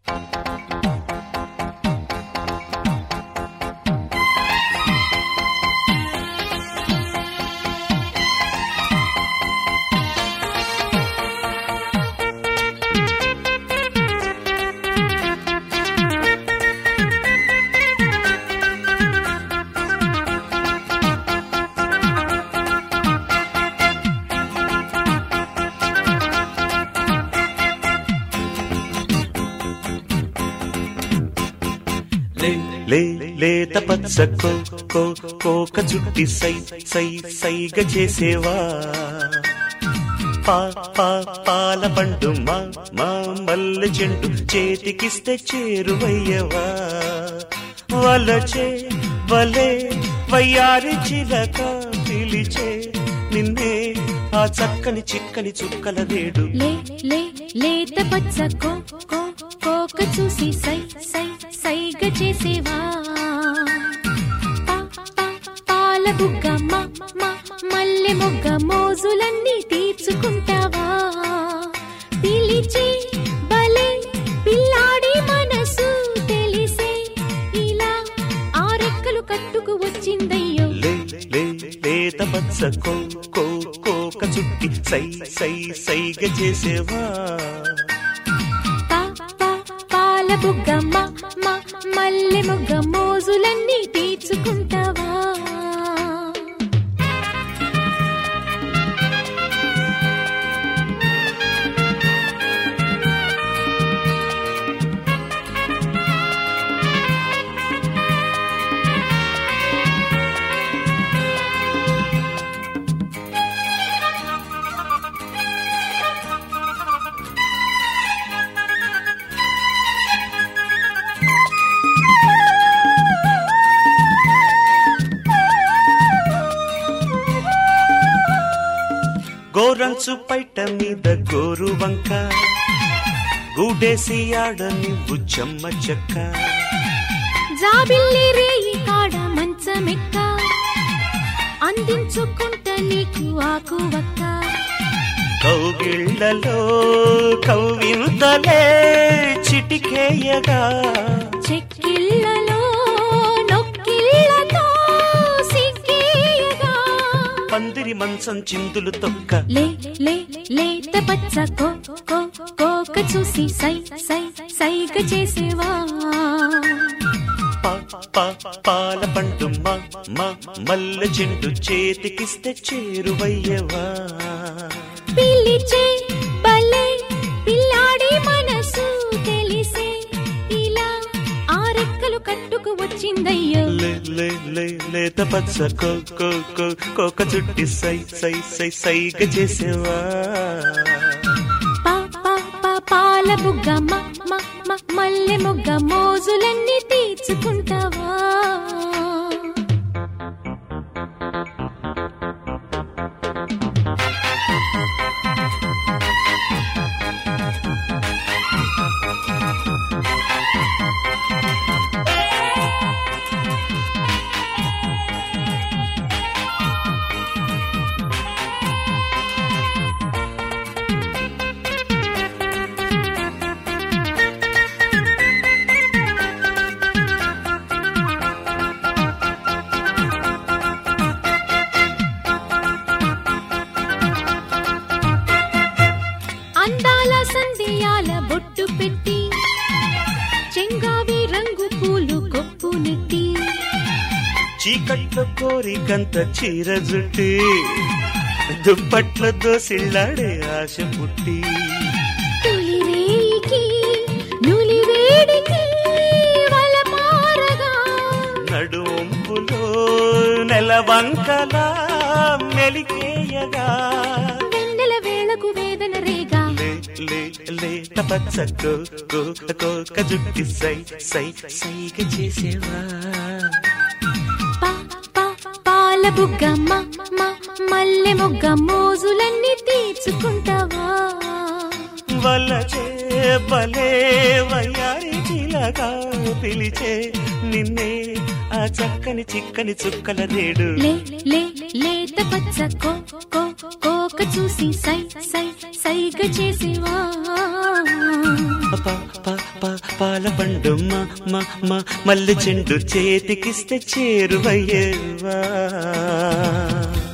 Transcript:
లే లే లేత పచ్చ కో కో కోక చుట్టి సై సై సైగ చేసేవా పా పా పాల పండు మా మా మల్లె చెండు చేతికిస్తే చేరువయ్యవా వలచే వలే వయ్యారి చిలక పిలిచే నిన్నే ఆ చక్కని చిక్కని చుక్కల రేడు లే లే లేత పచ్చ కో కో కోక చూసి సై సై సైగ చేసేవా పా, పా, పాల బుగ్గ మా మా మల్లె మొగ్గ మోజులన్నీ తీర్చుకుంటావా పిలిచే బలే పిల్లాడి మనసు తెలిసే ఇలా ఆ రెక్కలు కట్టుకు వచ్చిందయ్యో లే లే లేత పచ్చ కో కో కోక చుట్టి సై సై సైగ చేసేవా పా, పా, పాల బుగ్గ మా మా మల్లె మొగ్గ మోజులన్నీ తీర్చుకుంటావా గోరంచు పైట మీద గోరు వంక గూడేసి ఆడ నువ్వు చెమ్మ చెక్క జాబిల్లి రేయి కాడ మంచమెక్క అందించుకుంట నీకు ఆకు వక్క కౌగిళ్లలో కౌవింతలే చిటికేయగా చెక్కిళ్ళలో నొక్కిళ్ళతో సిగ్గేయగా పందిరి మంచం చిందులు తొక్క లే లే లేత పచ్చ కో కో కోక చూసి సై సై సైగ చేసేవా పా పా పాల పండు మా మా మల్లె చెండు చేతికిస్తే చేరువయ్యవా పిలిచే బలే పిల్లాడి మనసు తెలిసే ఇలా ఆ రెక్కలు కట్టుకు వచ్చిందయ్యో లే లే లే లేత పచ్చ కో కో కో కోక చుట్టి సై సై సై సైగ చేసేవా పా పా పా పాల బుగ్గ మ మ మ మల్లె మొగ్గ మోజులన్నీ తీర్చుకుంటావా అందాల సందేయాల బొట్టు పెట్టి చెంగావి రంగు పూలు కొప్పు నెట్టి చీకట్లో కోరికంత చీర జుట్టి దుప్పట్ల దోసిళ్ళాడే ఆశ పుట్టి తొలి రేయికి నులి వేడికి వల మారగా నడుంపులో నెలవంకలా మెలికేయగా వెన్నెల వేళకు వేదన రేగా లే లే లేత పచ్చ కో కో కోక జుట్టి సై సై సైగ చేసేవా పా పా పాల బుగ్గ మ మ మల్లె మొగ్గ మోజులన్నీ తీర్చుకుంటావా వలచే బలే వయ్యారి చిలగా పిలిచే నిన్నే ఆ చక్కని చిక్కని చుక్కల రేడు లే లే లేత పచ్చ కో కో కోక చూసి సై సై సైగ చేసేవా ప ప పా పాల పండు మా మా మా మల్లె చెండు చేతికిస్తే చేరువయ్యేవా